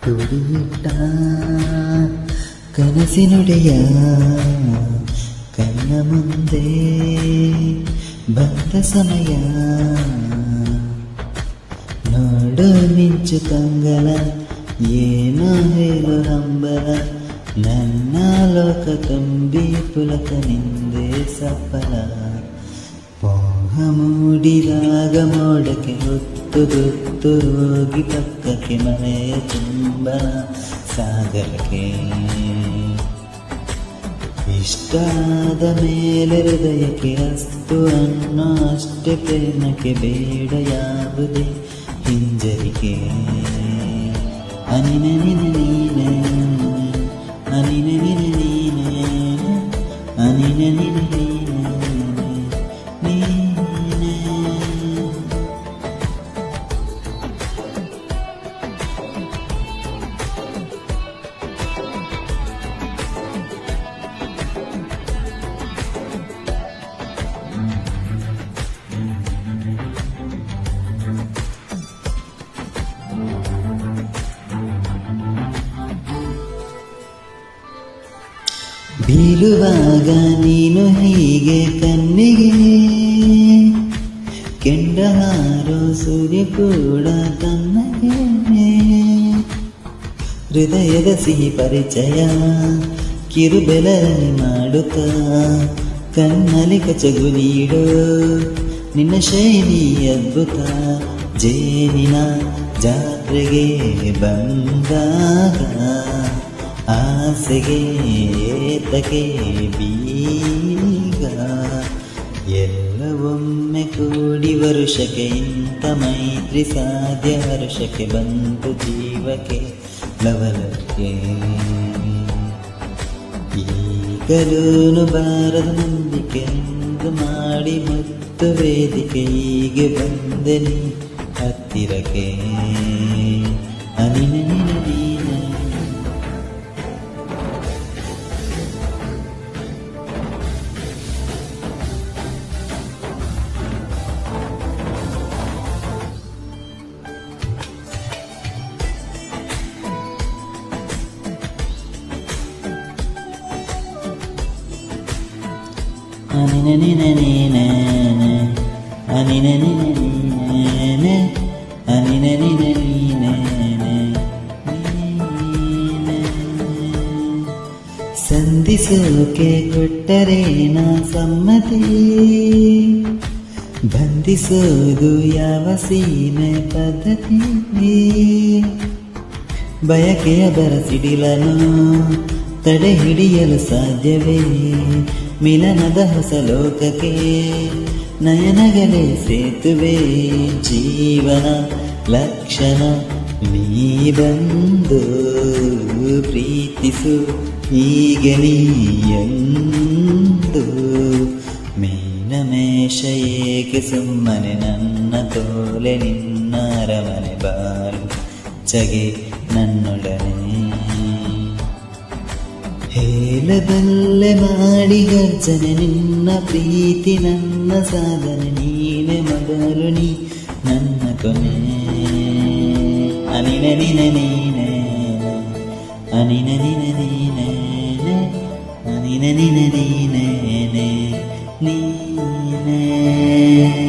ಕೂಡಿಟ್ಟ ಕನಸಿನುಡೆಯ ಕಣ್ಣ ಮುಂದೆ ಬಂದ ಸಮಯ ನೋಡು ಮಿಂಚು ಕಂಗಲ ಏನೋ ಹೇಳು ಹಂಬಲ ನನ್ನ ಲೋಕ ತುಂಬಿ ಪುಲಕ ನಿಂದೆ ಸಫಲ ಮೋಹ ಮೂಡಿದಾಗ ಮೋಡಕ್ಕೆ ಹೊತ್ತು ಗೊತ್ತು ಹೋಗಿ ಪಕ್ಕಕ್ಕೆ ಮನೆಯ ಚುಂಬನ ಸಾಗರಕ್ಕೆ ಇಷ್ಟಾದ ಮೇಲೆ ಹೃದಯಕ್ಕೆ ಅಸ್ತು ಅನ್ನೋ ಅಷ್ಟೇ ಪ್ರೇಮಕ್ಕೆ ಬೇಡ ಯಾವುದೇ ಹಿಂಜರಿಕೆ ಅನಿನ ನಿನ ನೀನೆ ಅನಿನ ನಿನ ನೀನೆ ಅನಿನ ನಿನ ನೀನೆ ನೀನೆ ಬೀಳುವಾಗ ನೀನು ಹೀಗೆ ಕಣ್ಣಿಗೆ ಕೆಂಡ ಹಾರೋ ಸೂರ್ಯ ಕೂಡ ತನ್ನಗೆ ಹೃದಯದ ಸಿಹಿ ಪರಿಚಯ ಕಿರುಬೆಲರನಿ ಮಾಡುತ್ತ ಕಣ್ಣಲ್ಲಿ ಕಚಗು ನೀಡು ನಿನ್ನ ಶೈಲಿ ಅದ್ಭುತ ಜೇನಿನ ಜಾತ್ರೆಗೆ ಬಂದಾಗ ಆಸೆಗೆ ಏತಕ್ಕೆ ಬೀಗ ಎಲ್ಲ ಒಮ್ಮೆ ಕೂಡಿ ವರುಷಕ್ಕೆ ಇಂಥ ಮೈತ್ರಿ ಸಾಧ್ಯ ಹರುಷಕ್ಕೆ ಬಂತು ಜೀವಕ್ಕೆ ಲವಲಕ್ಕೆ ಈಗಲೂನು ಬಾರದ ನಂಬಿಕೆ ಎಂದು ಮಾಡಿ ಮತ್ತು ವೇದಿಕೆ ಹೀಗೆ ಬಂದೆ ನೀ ಹತ್ತಿರಕ್ಕೆ ಅನಿನ ನಿನ ನೀನೆ ಅನಿನ ನಿನ ನೀನೆ ಅನಿನ ನಿನ ನೀನೆ ಅನಿನ ನಿನ ನೀನೆ ನೀನೆ. ಸಂಧಿಸೋಕೆ ಕೊಟ್ಟರೆ ನಾ ಸಮ್ಮತಿ ಬಂಧಿಸೋದು ಯಾವ ಸೀಮೆ ಪದ್ಧತಿ ಬಯಕೆಯ ಬರಸಿಡಿಲನು ತಡೆ ಹಿಡಿಯಲು ಸಾಧ್ಯವೇ ಮಿಲನದ ಹೊಸ ಲೋಕಕ್ಕೆ ನಯನಗಲೇ ಸೇತುವೆ ಜೀವನ ಲಕ್ಷಣ ನೀ ಬಂದು ಪ್ರೀತಿಸು ಹೀಗೆ ನೀಯಂದು ಮೀನಮೇಷ ಏಕೆ ಸುಮ್ಮನೆ ನನ್ನ ತೋಲೆ ನಿನ್ನ ಅರಮನೆ ಬಾಳು ಚಗೆ ನನ್ನೊಡನೆ ಹೇಳಬಲ್ಲೆ ಮಾಡಿ ಗರ್ಜನೆ ನಿನ್ನ ಪ್ರೀತಿ ನನ್ನ ಸಾಧನೆ ನೀನೆ ಮೊದಲು ನೀ ನನ್ನ ಕೊನೆ ಅನಿನ ನಿನ ನೀನೆ ಅನಿನ ನಿನ ನೀನೆ ಅನಿನ ನಿನ ನೀನೆ ನೀನೆ